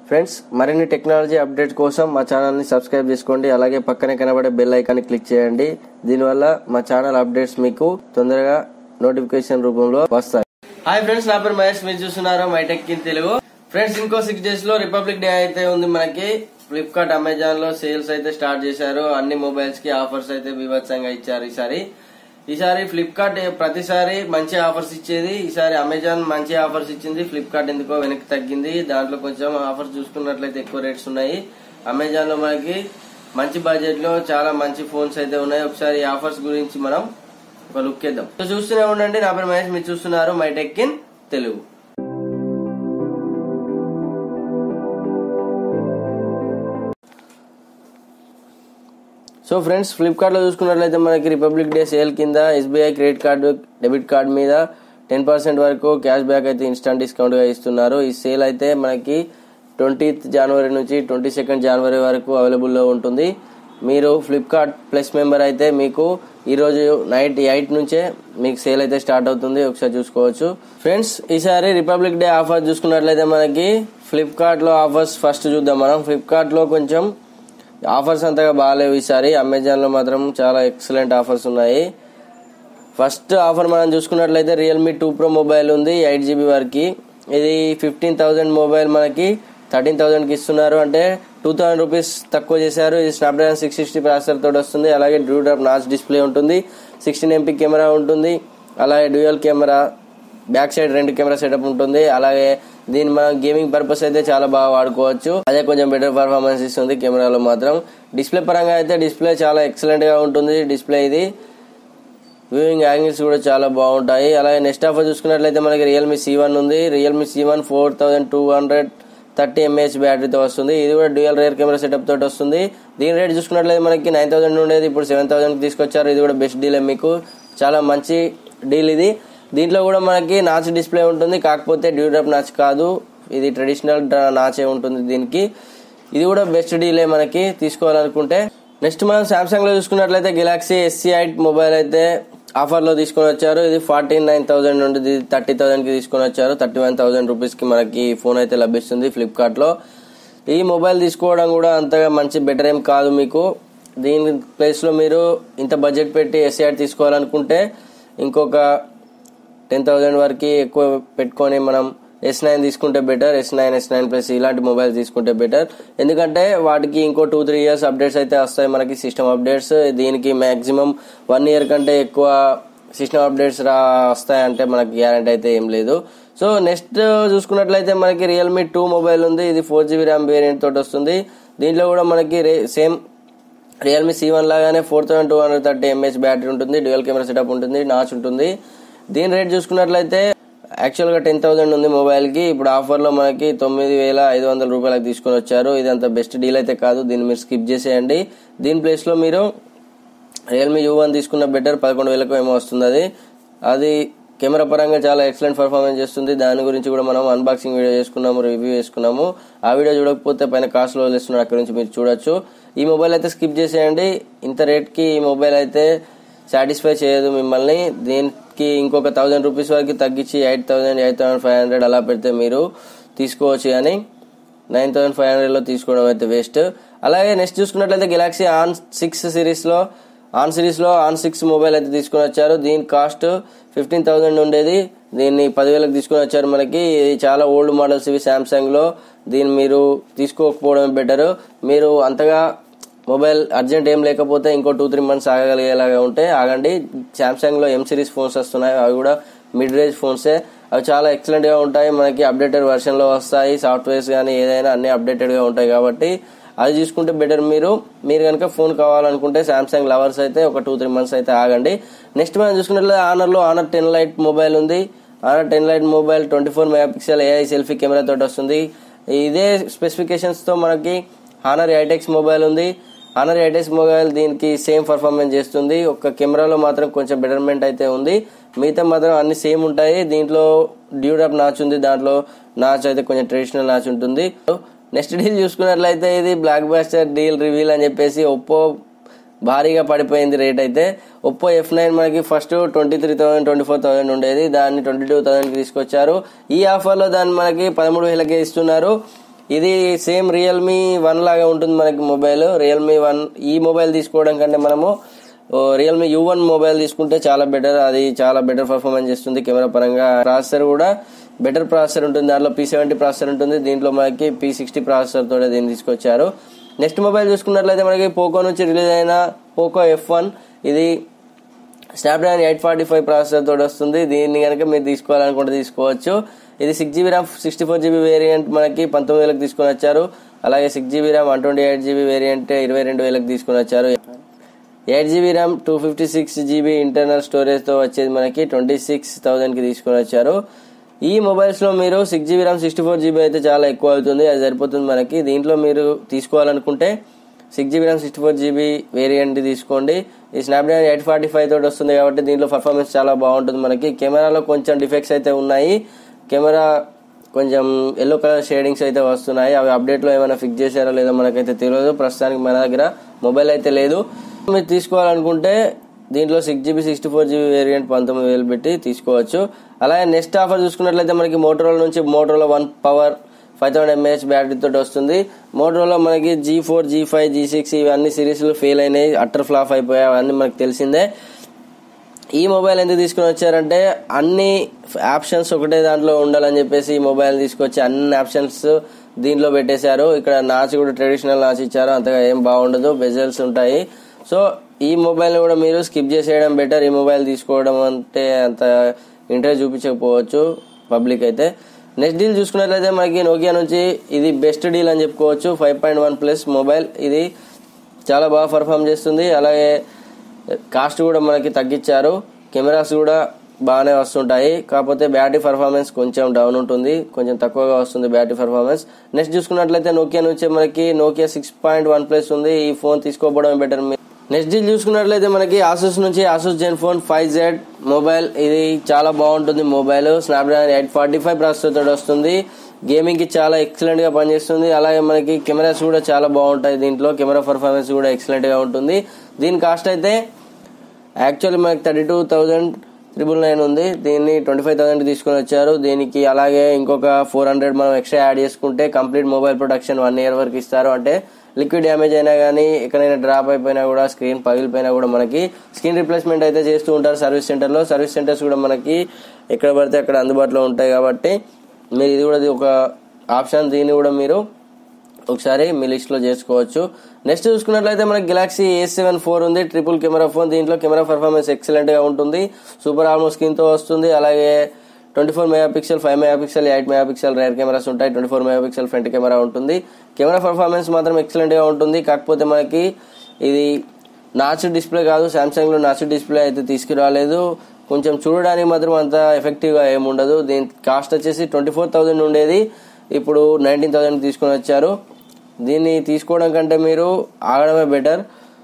friends మరిన్ని technology update కోసం మా ఛానల్ని సబ్స్క్రైబ్ చేసుకోండి అలాగే పక్కనే కనబడే బెల్ ఐకాన్ని క్లిక్ చేయండి దీనివల్ల మా ఛానల్ అప్డేట్స్ మీకు తొందరగా నోటిఫికేషన్ రూపంలో వస్తాయి హాయ్ ఫ్రెండ్స్ నా పేరు మహేష్ మీరు చూస్తున్నారు మైటెక్ ఇన్ తెలుగు ఫ్రెండ్స్ ఇంకో సిక్స్ డేస్ లో రిపబ్లిక్ డే అయితే ఉంది మనకి ఫ్లిప్కార్ట్ అమెజాన్ లో సేల్స్ అయితే స్టార్ట్ చేశారు అన్ని మొబైల్స్ కి ఆఫర్స్ అయితే బీభత్సంగా ఇచ్చారు ఈసారి ఈసారి ఫ్లిప్కార్ట్ ప్రతిసారి మంచి ఆఫర్స్ ఇచ్చేది ఈసారి అమెజాన్ మంచి ఆఫర్స్ ఇచ్చింది ఫ్లిప్కార్ట్ ఎందుకో వెనక్కి తగ్గింది దాంట్లో కొంచెం ఆఫర్స్ చూసుకున్నట్లయితే ఎక్కువ రేట్స్ ఉన్నాయి అమెజాన్ లో మనకి మంచి బడ్జెట్ లో చాలా మంచి ఫోన్స్ అయితే ఉన్నాయి ఒకసారి ఈ ఆఫర్స్ గురించి మనం ఒక లుక్ ఇద్దాం సో చూస్తూనే ఉండండి నా పేరు మహేష్ మీరు చూస్తున్నారు my tech in Telugu so friends Flipkart లో చూసుకున్నట్లయితే మనకి రిపబ్లిక్ డే సేల్ కింద SBI credit card debit card మీద టెన్ పర్సెంట్ వరకు క్యాష్ బ్యాక్ అయితే ఇన్స్టంట్ డిస్కౌంట్ గా ఇస్తున్నారు ఈ సేల్ అయితే మనకి ట్వంటీత్ జనవరి నుంచి ట్వంటీ సెకండ్ జనవరి వరకు అవైలబుల్ లో ఉంటుంది మీరు ఫ్లిప్కార్ట్ ప్లస్ మెంబర్ అయితే మీకు ఈ రోజు నైట్ ఎయిట్ నుంచే మీకు సేల్ అయితే స్టార్ట్ అవుతుంది ఒకసారి చూసుకోవచ్చు ఫ్రెండ్స్ ఈసారి రిపబ్లిక్ డే ఆఫర్ చూసుకున్నట్లయితే మనకి ఫ్లిప్కార్ట్ లో ఆఫర్స్ ఫస్ట్ చూద్దాం మనం ఫ్లిప్కార్ట్ లో కొంచెం ఆఫర్స్ అంతగా బాగాలేవు ఈసారి అమెజాన్ లో మాత్రం చాలా ఎక్సలెంట్ ఆఫర్స్ ఉన్నాయి ఫస్ట్ ఆఫర్ మనం చూసుకున్నట్లయితే రియల్మీ టూ ప్రో మొబైల్ ఉంది ఎయిట్ జీబీ వరకు ఇది ఫిఫ్టీన్ థౌసండ్ మొబైల్ మనకి థర్టీన్ థౌసండ్ కి ఇస్తున్నారు అంటే టూ థౌసండ్ రూపీస్ తక్కువ చేశారు ఇది స్నాప్డ్రాగన్ సిక్స్ సిక్స్టీ ప్రాసెసర్ తోటి వస్తుంది అలాగే డ్రూ డ్రాప్ నాచ్ డిస్ప్లే ఉంటుంది సిక్స్టీన్ ఎంపీ కెమెరా ఉంటుంది అలాగే డ్యూయల్ కెమెరా బ్యాక్ సైడ్ రెండు కెమెరా సెటప్ ఉంటుంది అలాగే దీన్ని మనం గేమింగ్ పర్పస్ అయితే చాలా బాగా వాడుకోవచ్చు అదే కొంచెం బెటర్ పర్ఫార్మెన్స్ ఇస్తుంది కెమెరాలో మాత్రం డిస్ప్లే పరంగా అయితే డిస్ప్లే చాలా ఎక్సలెంట్ గా ఉంటుంది డిస్ప్లే ఇది వ్యూయింగ్ యాంగిల్స్ కూడా చాలా బాగుంటాయి అలాగే నెక్స్ట్ ఆఫర్ చూసుకున్నట్లయితే మనకి రియల్మీ సి వన్ ఉంది Realme C one four thousand two hundred thirty mAh బ్యాటరీతో వస్తుంది ఇది కూడా డ్యూయల్ రేర్ కెమెరా సెటప్ తోటి వస్తుంది దీని రేట్ చూసుకున్నట్లయితే మనకి నైన్ థౌసండ్ ఉండేది ఇప్పుడు సెవెన్ థౌసండ్ తీసుకొచ్చారు ఇది కూడా బెస్ట్ డీల్ మీకు చాలా మంచి డీల్ ఇది దీంట్లో కూడా మనకి నాచ్ డిస్ప్లే ఉంటుంది కాకపోతే డ్యూరప్ నాచ్ కాదు ఇది ట్రెడిషనల్ నాచే ఉంటుంది దీనికి ఇది కూడా బెస్ట్ డీలే మనకి తీసుకోవాలనుకుంటే నెక్స్ట్ మనం సామ్సంగ్ లో చూసుకున్నట్లయితే గెలాక్సీ ఎస్సీ ఎయిట్ మొబైల్ అయితే ఆఫర్ లో తీసుకొని వచ్చారు ఇది ఫార్టీ నైన్ థౌసండ్ నుండి ఇది థర్టీ థౌసండ్ కి తీసుకొని వచ్చారు థర్టీ వన్ థౌసండ్ రూపీస్ కి మనకి ఫోన్ అయితే లభిస్తుంది ఫ్లిప్కార్ట్ లో ఈ మొబైల్ తీసుకోవడం కూడా అంతగా మంచి బెటర్ ఏం కాదు మీకు దీని ప్లేస్ లో మీరు ఇంత బడ్జెట్ పెట్టి ఎస్సీ తీసుకోవాలనుకుంటే ఇంకొక టెన్ థౌసండ్ వరకు ఎక్కువ పెట్టుకొని మనం ఎస్ నైన్ తీసుకుంటే better S nine S nine plus ఇలాంటి మొబైల్స్ తీసుకుంటే బెటర్ ఎందుకంటే వాటికి ఇంకో టూ త్రీ ఇయర్స్ అప్డేట్స్ అయితే వస్తాయి మనకి సిస్టమ్ అప్డేట్స్ దీనికి మాక్సిమం వన్ ఇయర్ కంటే ఎక్కువ సిస్టమ్ అప్డేట్స్ రా వస్తాయంటే మనకి గ్యారంటీ అయితే ఏం లేదు సో నెక్స్ట్ చూసుకున్నట్లయితే మనకి రియల్మీ టూ మొబైల్ ఉంది ఇది ఫోర్ జీబీ ర్యామ్ వేరియంట్ తోటి వస్తుంది దీంట్లో కూడా మనకి సేమ్ రియల్మీ సి వన్ లాగానే four thousand two hundred thirty mAh battery ఉంటుంది డ్యూయల్ కెమెరా సెటప్ ఉంటుంది నాచ్ ఉంటుంది దీని రేట్ చూసుకున్నట్లయితే యాక్చువల్ గా టెన్ థౌసండ్ ఉంది మొబైల్ కి ఇప్పుడు ఆఫర్ లో మనకి తొమ్మిది వేల ఐదు వందల రూపాయలకు తీసుకొని వచ్చారు ఇది అంత బెస్ట్ డీల్ అయితే కాదు దీన్ని మీరు స్కిప్ చేసేయండి దీని ప్లేస్ లో మీరు రియల్మీ యూ వన్ తీసుకున్న బెటర్ పదకొండు వేలకు ఏమో వస్తుంది అది అది కెమెరా పరంగా చాలా ఎక్సలెంట్ పర్ఫార్మెన్స్ చేస్తుంది దాని గురించి కూడా మనం అన్బాక్సింగ్ వీడియో చేసుకున్నాము రివ్యూ చేసుకున్నాము ఆ వీడియో చూడకపోతే పైన కాస్ట్ లో వదిలేస్తున్నాడు అక్కడ నుంచి మీరు చూడొచ్చు ఈ మొబైల్ అయితే స్కిప్ చేసేయండి ఇంత రేట్ కి ఈ మొబైల్ అయితే సాటిస్ఫై చేయదు మిమ్మల్ని దీనికి ఇంకొక థౌసండ్ రూపీస్ వరకు తగ్గించి eight thousand eight thousand five hundred అలా పెడితే మీరు తీసుకోవచ్చు కానీ నైన్ థౌసండ్ ఫైవ్ హండ్రెడ్ లో తీసుకోవడం అయితే వేస్ట్ అలాగే నెక్స్ట్ చూసుకున్నట్లయితే గెలాక్సీ ఆన్ సిక్స్ సిరీస్ లో ఆన్ సిరీస్ లో ఆన్ సిక్స్ మొబైల్ అయితే తీసుకొని వచ్చారు దీని కాస్ట్ ఫిఫ్టీన్ థౌసండ్ ఉండేది దీన్ని పదివేలకు తీసుకొని వచ్చారు మనకి ఇది చాలా ఓల్డ్ మోడల్స్ ఇవి సామ్సంగ్ లో దీన్ని మీరు తీసుకోకపోవడం బెటర్ మీరు అంతగా మొబైల్ అర్జెంట్ ఏం లేకపోతే ఇంకో టూ త్రీ మంత్స్ ఆగగలిగేలాగా ఉంటే ఆగండి సామ్సంగ్ లో ఎం సిరీస్ ఫోన్స్ వస్తున్నాయి అవి కూడా మిడ్ రేంజ్ ఫోన్సే అవి చాలా ఎక్సలెంట్ గా ఉంటాయి మనకి అప్డేటెడ్ వర్షన్ లో వస్తాయి సాఫ్ట్వేర్స్ కానీ ఏదైనా అన్ని అప్డేటెడ్ గా ఉంటాయి కాబట్టి అది తీసుకుంటే బెటర్ మీరు మీరు కనుక ఫోన్ కావాలనుకుంటే సామ్సంగ్ లవర్స్ అయితే ఒక టూ త్రీ మంత్స్ అయితే ఆగండి నెక్స్ట్ మనం చూసుకున్నట్లయితే ఆనర్ లో ఆనర్ టెన్ లైట్ మొబైల్ ఉంది Honor ten lite mobile twenty four mega pixel AI selfie camera తోటి వస్తుంది ఇదే స్పెసిఫికేషన్స్ తో మనకి హానర్ ఎయిటెక్స్ మొబైల్ ఉంది హానర్ ఎయిటెక్స్ మొబైల్ దీనికి సేమ్ పర్ఫార్మెన్స్ చేస్తుంది ఒక కెమెరాలో మాత్రం కొంచెం బెటర్మెంట్ అయితే ఉంది మిగతా మాత్రం అన్ని సేమ్ ఉంటాయి దీంట్లో డ్యూడప్ నాచ్ ఉంది దాంట్లో నాచ్ అయితే కొంచెం ట్రెడిషనల్ నాచ్ ఉంటుంది నెక్స్ట్ డీల్ చూసుకున్నట్లయితే ఇది బ్లాక్ బాస్టర్ డీల్ రివీల్ అని చెప్పేసి ఒప్పో భారీగా పడిపోయింది రేట్ అయితే ఒప్పో ఎఫ్ నైన్ మనకి first twenty three thousand twenty four thousand ఉండేది దాన్ని ట్వంటీ టూ థౌసండ్ తీసుకొచ్చారు ఈ ఆఫర్ లో దాన్ని మనకి పదమూడు వేలకే ఇస్తున్నారు ఇది సేమ్ రియల్మీ వన్ లాగా ఉంటుంది మనకి మొబైల్ రియల్మీ వన్ ఈ మొబైల్ తీసుకోవడం కంటే మనము రియల్మీ యూ వన్ మొబైల్ తీసుకుంటే చాలా బెటర్ అది చాలా బెటర్ పర్ఫార్మెన్స్ చేస్తుంది కెమెరా పరంగా ప్రాసెసర్ కూడా బెటర్ ప్రాసెసర్ ఉంటుంది దాంట్లో పీ సెవెంటీ ప్రాసెసర్ ఉంటుంది దీంట్లో మనకి పీ సిక్స్టీ ప్రాసెసర్ తోటే దీన్ని తీసుకొచ్చారు నెక్స్ట్ మొబైల్ చూసుకున్నట్లయితే మనకి పోకో నుంచి రిలీజ్ అయిన పోకో ఎఫ్ వన్ ఇది Snapdragon eight forty five processor తోటి వస్తుంది దీన్ని కనుక మీరు తీసుకోవాలనుకుంటే తీసుకోవచ్చు ఇది six GB RAM sixty four GB variant మనకి పంతొమ్మిది వేలకు తీసుకొని వచ్చారు అలాగే six GB RAM one twenty eight GB variant ఇరవై రెండు వేలకు తీసుకొని వచ్చారు eight GB RAM two fifty six GB internal storage తో వచ్చేది మనకి ట్వంటీ సిక్స్ థౌసండ్ కి తీసుకొని వచ్చారు ఈ మొబైల్స్ లో మీరు six GB RAM sixty four GB అయితే చాలా ఎక్కువ అవుతుంది అది సరిపోతుంది మనకి దీంట్లో మీరు తీసుకోవాలనుకుంటే six GB RAM sixty four GB variant తీసుకోండి ఈ స్నాప్డ్రాగన్ ఎయిట్ ఫార్టీ ఫైవ్ తోటి వస్తుంది కాబట్టి దీంట్లో పర్ఫార్మెన్స్ చాలా బాగుంటుంది మనకి కెమెరాలో కొంచెం డిఫెక్ట్స్ అయితే ఉన్నాయి కెమెరా కొంచెం ఎల్లో కలర్ షేడింగ్స్ అయితే వస్తున్నాయి అవి అప్డేట్ లో ఏమైనా ఫిక్స్ చేశారో లేదో మనకైతే తెలియదు ప్రస్తుతానికి మన దగ్గర మొబైల్ అయితే లేదు మీరు తీసుకోవాలనుకుంటే దీంట్లో six GB sixty four GB variant పంతొమ్మిది వేలు పెట్టి తీసుకోవచ్చు అలాగే నెక్స్ట్ ఆఫర్ చూసుకున్నట్లయితే మనకి మోటరోలా నుంచి Motorola one power five thousand mAh battery తోటి వస్తుంది మోటరోలా మనకి G four G five G six ఇవన్నీ సిరీస్లు ఫెయిల్ అయినాయి అట్టర్ ఫ్లాప్ అయిపోయాయి అవన్నీ మనకు తెలిసిందే ఈ మొబైల్ ఎందుకు తీసుకుని వచ్చారంటే అన్ని ఆప్షన్స్ ఒకటే దాంట్లో ఉండాలని చెప్పేసి ఈ మొబైల్ తీసుకొచ్చి అన్ని ఆప్షన్స్ దీంట్లో పెట్టేశారు ఇక్కడ నాచ్ కూడా ట్రెడిషనల్ నాచ్ ఇచ్చారు అంతగా ఏం బాగుండదు బెజల్స్ ఉంటాయి సో ఈ మొబైల్ కూడా మీరు స్కిప్ చేసేయడం బెటర్ ఈ మొబైల్ తీసుకోవడం అంటే అంత ఇంట్రెస్ట్ చూపించకపోవచ్చు పబ్లిక్ అయితే నెక్స్ట్ డీల్ చూసుకున్నట్లయితే మనకి నోకియా నుంచి ఇది బెస్ట్ డీల్ అని చెప్పుకోవచ్చు five point one plus mobile ఇది చాలా బాగా పర్ఫామ్ చేస్తుంది అలాగే కాస్ట్ కూడా మనకి తగ్గించారు కెమెరాస్ కూడా బాగానే వస్తుంటాయి కాకపోతే బ్యాటరీ పర్ఫార్మెన్స్ కొంచెం డౌన్ ఉంటుంది కొంచెం తక్కువగా వస్తుంది బ్యాటరీ పర్ఫార్మెన్స్ నెక్స్ట్ చూసుకున్నట్లయితే నోకియా నుంచి మనకి Nokia six point one plus ఉంది ఈ ఫోన్ తీసుకోవడం బెటర్ నెక్స్ట్ డీల్ చూసుకున్నట్లయితే మనకి ఆసూస్ నుంచి Asus Zen phone five Z mobile ఇది చాలా బాగుంటుంది mobile Snapdragon eight forty five processor తోటి వస్తుంది గేమింగ్ కి చాలా ఎక్సలెంట్ గా పనిచేస్తుంది అలాగే మనకి కెమెరాస్ కూడా చాలా బాగుంటాయి దీంట్లో కెమెరా పర్ఫార్మెన్స్ కూడా ఎక్సలెంట్ గా ఉంటుంది దీని కాస్ట్ అయితే యాక్చువల్లీ మనకి thirty two thousand triple nine ఉంది దీన్ని ట్వంటీ ఫైవ్ థౌసండ్ తీసుకొని వచ్చారు దీనికి అలాగే ఇంకొక ఫోర్ హండ్రెడ్ మనం ఎక్స్ట్రా యాడ్ చేసుకుంటే complete mobile protection one year వరకు ఇస్తారు అంటే లిక్విడ్ డ్యామేజ్ అయినా కానీ ఎక్కడైనా డ్రాప్ అయిపోయినా కూడా స్క్రీన్ పగిలిపోయినా కూడా మనకి స్క్రీన్ రిప్లేస్మెంట్ అయితే చేస్తూ ఉంటారు సర్వీస్ సెంటర్లో సర్వీస్ సెంటర్స్ కూడా మనకి ఎక్కడ పడితే అక్కడ అందుబాటులో ఉంటాయి కాబట్టి మీరు ఇది కూడా ఒక ఆప్షన్ దీన్ని కూడా మీరు ఒకసారి మీ లిస్ట్ లో చేసుకోవచ్చు నెక్స్ట్ చూసుకున్నట్లయితే మనకి గెలాక్సీ ఏ సెవెన్ ఫోర్ ఉంది ట్రిపుల్ కెమెరా ఫోన్ దీంట్లో కెమెరా పర్ఫార్మెన్స్ ఎక్సలెంట్ గా ఉంటుంది సూపర్ ఆల్మో స్క్రీన్ తో వస్తుంది అలాగే twenty four mega pixel five mega pixel eight mega pixel rear cameras ఉంటాయి twenty four mega pixel front camera ఉంటుంది కెమెరా పర్ఫార్మెన్స్ మాత్రం ఎక్సలెంట్ గా ఉంటుంది కాకపోతే మనకి ఇది నాచ్ డిస్ప్లే కాదు సామ్సంగ్ లో నాచ్ డిస్ప్లే అయితే తీసుకురాలేదు కొంచెం చూడడానికి మాత్రం అంత ఎఫెక్టివ్ గా ఏముండదు దీని కాస్ట్ వచ్చేసి ట్వంటీ ఫోర్ థౌసండ్ ఉండేది ఇప్పుడు నైన్టీన్ థౌసండ్ తీసుకొని వచ్చారు దీన్ని తీసుకోవడం కంటే మీరు ఆగడమే బెటర్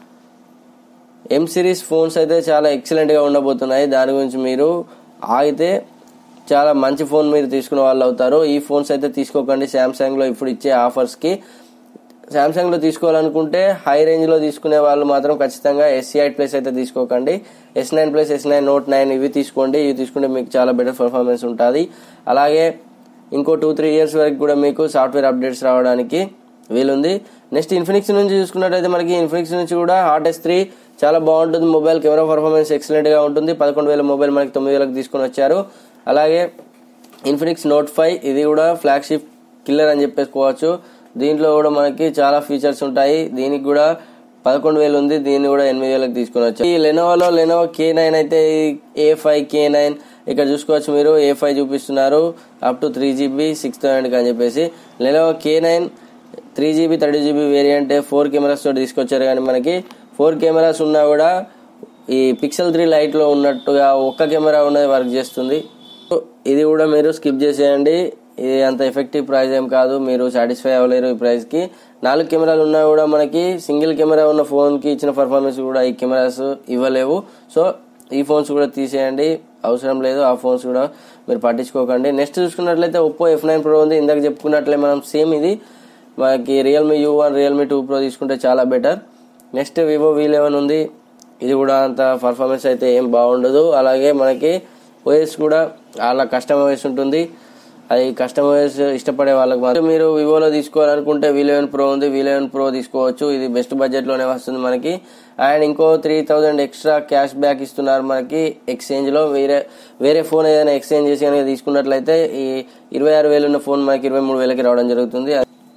ఎం సిరీస్ ఫోన్స్ అయితే చాలా ఎక్సలెంట్ గా ఉండబోతున్నాయి దాని గురించి మీరు ఆగితే చాలా మంచి ఫోన్ మీరు తీసుకునే వాళ్ళు అవుతారు ఈ ఫోన్స్ అయితే తీసుకోకండి శాంసంగ్ లో ఇప్పుడు ఇచ్చే ఆఫర్స్ కి శాంసంగ్ లో తీసుకోవాలనుకుంటే హై రేంజ్ లో తీసుకునే వాళ్ళు మాత్రం ఖచ్చితంగా ఎస్సీ ఎయిట్ ప్లస్ అయితే తీసుకోకండి S nine plus S nine note nine ఇవి తీసుకోండి ఇవి తీసుకుంటే మీకు చాలా బెటర్ పర్ఫార్మెన్స్ ఉంటుంది అలాగే ఇంకో టూ త్రీ ఇయర్స్ వరకు కూడా మీకు సాఫ్ట్వేర్ అప్డేట్స్ రావడానికి వీలుంది నెక్స్ట్ ఇన్ఫినిక్స్ నుంచి చూసుకున్నట్టయితే మనకి ఇన్ఫినిక్స్ నుంచి కూడా హాట్ ఎస్ త్రీ చాలా బాగుంటుంది మొబైల్ కెమెరా పర్ఫార్మెన్స్ ఎక్సలెంట్ గా ఉంటుంది పదకొండు వేల మొబైల్ మనకి తొమ్మిది వేలకు తీసుకొని వచ్చారు అలాగే ఇన్ఫినిక్స్ నోట్ ఫైవ్ ఇది కూడా ఫ్లాగ్షిప్ కిల్లర్ అని చెప్పేసుకోవచ్చు దీంట్లో కూడా మనకి చాలా ఫీచర్స్ ఉంటాయి దీనికి కూడా పదకొండు వేలు ఉంది దీన్ని కూడా ఎనిమిది వేలకు తీసుకొని వచ్చారు ఈ లెనోవాలో లెనోవా కే నైన్ అయితే ఏ ఫైవ్ కే నైన్ ఇక్కడ చూసుకోవచ్చు మీరు ఏ ఫైవ్ చూపిస్తున్నారు up to three GB six thousand అని చెప్పేసి Lenovo K nine three GB thirty GB variant four cameras తోటి తీసుకొచ్చారు కానీ మనకి ఫోర్ కెమెరాస్ ఉన్నా కూడా ఈ పిక్సెల్ త్రీ లైట్ లో ఉన్నట్టుగా ఒక్క కెమెరా ఉన్నది వర్క్ చేస్తుంది ఇది కూడా మీరు స్కిప్ చేసేయండి ఇది అంత ఎఫెక్టివ్ ప్రైస్ ఏం కాదు మీరు సాటిస్ఫై అవ్వలేరు ఈ ప్రైస్ కి నాలుగు కెమెరాలు ఉన్నా కూడా మనకి సింగిల్ కెమెరా ఉన్న ఫోన్ కి ఇచ్చిన పర్ఫార్మెన్స్ కూడా ఈ కెమెరాస్ ఇవ్వలేవు సో ఈ ఫోన్స్ కూడా తీసేయండి అవసరం లేదు ఆ ఫోన్స్ కూడా మీరు పట్టించుకోకండి నెక్స్ట్ చూసుకున్నట్లయితే ఒప్పో ఎఫ్ నైన్ ప్రో ఉంది ఇందాక చెప్పుకున్నట్లే మనం సేమ్ ఇది మనకి Realme U one Realme two pro తీసుకుంటే చాలా better next Vivo V eleven ఉంది ఇది కూడా అంత పర్ఫార్మెన్స్ అయితే ఏం బాగుండదు అలాగే మనకి ఓఎస్ కూడా చాలా కష్టం ఓఎస్ ఉంటుంది అది కస్టమర్స్ ఇష్టపడే వాళ్ళకి మాత్రం మీరు వివోలో తీసుకోవాలనుకుంటే వీలెవెన్ ప్రో ఉంది వీలెవెన్ ప్రో తీసుకోవచ్చు ఇది బెస్ట్ బడ్జెట్ లోనే వస్తుంది మనకి అండ్ ఇంకో three thousand extra cash back ఇస్తున్నారు మనకి ఎక్స్చేంజ్ లో వేరే వేరే ఫోన్ ఏదైనా ఎక్స్చేంజ్ చేసి కనుక తీసుకున్నట్లయితే ఈ ఇరవై ఆరు వేలు ఉన్న ఫోన్ మనకి ఇరవై మూడు వేలకి రావడం జరుగుతుంది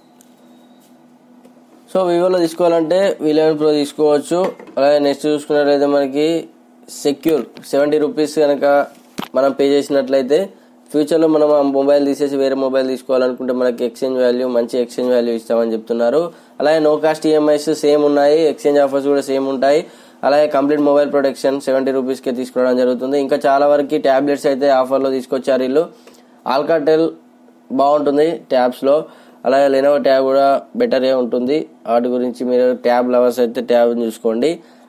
సో వివోలో తీసుకోవాలంటే వీలెవెన్ ప్రో తీసుకోవచ్చు అలాగే నెక్స్ట్ చూసుకున్నట్లయితే మనకి సెక్యూర్ సెవెంటీ రూపీస్ కనుక మనం పే చేసినట్లయితే ఫ్యూచర్లో మనం ఆ మొబైల్ తీసేసి వేరే మొబైల్ తీసుకోవాలనుకుంటే మనకి ఎక్స్చేంజ్ వాల్యూ మంచి ఎక్స్చేంజ్ వాల్యూ ఇస్తామని చెప్తున్నారు అలాగే నో కాస్ట్ ఈఎంఐస్ సేమ్ ఉన్నాయి ఎక్స్చేంజ్ ఆఫర్స్ కూడా సేమ్ ఉంటాయి అలాగే కంప్లీట్ మొబైల్ ప్రొటెక్షన్ సెవెంటీ రూపీస్కి తీసుకోవడం జరుగుతుంది ఇంకా చాలా వరకు ట్యాబ్లెట్స్ అయితే ఆఫర్లో తీసుకొచ్చారు వీళ్ళు ఆల్కాటెల్ బాగుంటుంది ట్యాబ్స్లో అలాగే లెనోవో ట్యాబ్ కూడా బెటరే ఉంటుంది వాటి గురించి మీరు ట్యాబ్ లవర్స్ అయితే ట్యాబ్ చూసుకోండి